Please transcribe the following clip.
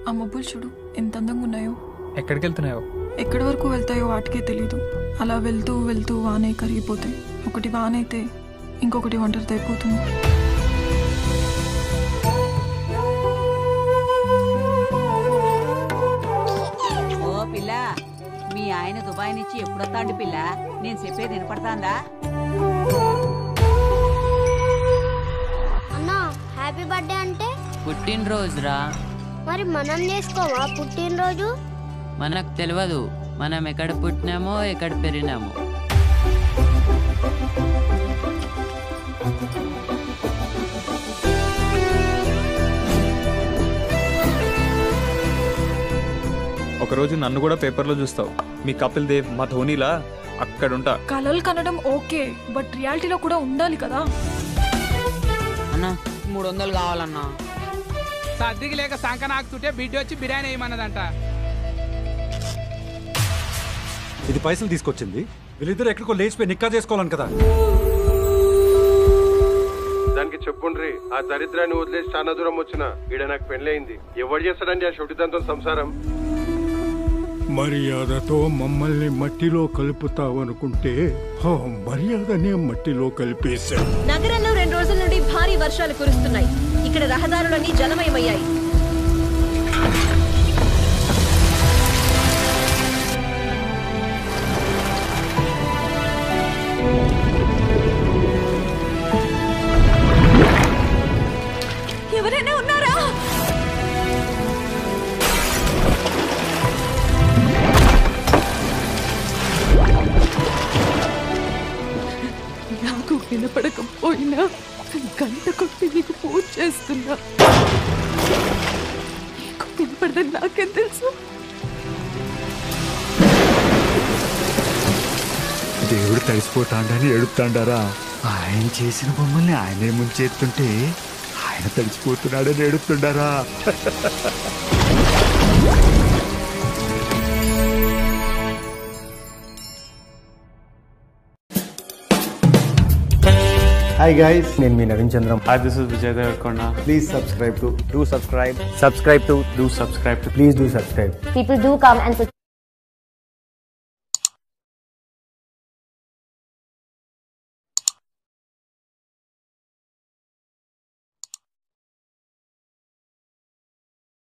ఆ మబ్బులు చూడు ఎంత అందంగా ఉన్నాయో ఎక్కడికి వెళ్తున్నాయో ఎక్కడి వరకు వెళ్తాయో వాటికే తెలీదు అలా వెళ్తూ వెళ్తూ వానే కరిగిపోతాయి ఒకటి వానైతే ఇంకొకటి ఒంటరితో అయిపోతుంది ఓ పిల్ల మీ ఆయన దుబాయ్ నుంచి ఎప్పుడొస్తాండి పిల్ల నేను చెప్పేది వినపడతాందా అన్నా హ్యాపీ బర్త్డే అంటే పుట్టినరోజురా మరి మనం చేసుకోవా పుట్టినరోజు మనకు తెలియదు మనం ఎక్కడ పుట్టినామో ఎక్కడ పెరిగినామో ఒకరోజు నన్ను కూడా పేపర్లో చూస్తావు మీ కపిల్ దేవ్ మా ధోనిలా అక్కడుంటా కలలు కనడం ఓకే బట్ రియాలిటీలో కూడా ఉండాలి కదా అన్నా మూడు వందలు కావాలన్నా సర్దికి లేక సంక నాకుతుంటే బిడ్డ వచ్చి బిర్యానీ వేయమన్నదంట ఇది పైసలు తీసుకొచ్చింది వీళ్ళిద్దరు ఎక్కడికో లేచిపోయి నిక్కా చేసుకోవాలని కదా దానికి చెప్పుండ్రి ఆ దరిద్రాన్ని వదిలేసి చాలా దూరం వచ్చిన ఈడ నాకు పెళ్ళయింది ఎవడు చేస్తాడండి ఆ షొటిదంతో సంసారం మర్యాదతో మమ్మల్ని మట్టిలో కలుపుతావనుకుంటే ఆ మర్యాదనే మట్టిలో కలిపేశావు నగరంలో రెండు రోజుల నుండి భారీ వర్షాలు కురుస్తున్నాయి ఇక్కడ రహదారులన్నీ జలమయమయ్యాయి ఎవరైనా ఉన్నారా నాకు వినపడకపోయినా గంట కొట్టి నీకు పూజ చేస్తున్నా నీకు వినపడదని నాకేం తెలుసు దేవుడు తడిసిపోతాడని ఎడుతాడారా ఆయన చేసిన బొమ్మల్ని ఆయనే ముంచేస్తుంటే ఆయన తడిసిపోతున్నాడని ఎడుతుండారా హాయ్ గైస్ నేను మీ Naveen Chandram Hi, this is Vijay Devarkonda. Please subscribe to Do subscribe. Subscribe to Do subscribe to please do subscribe people do come and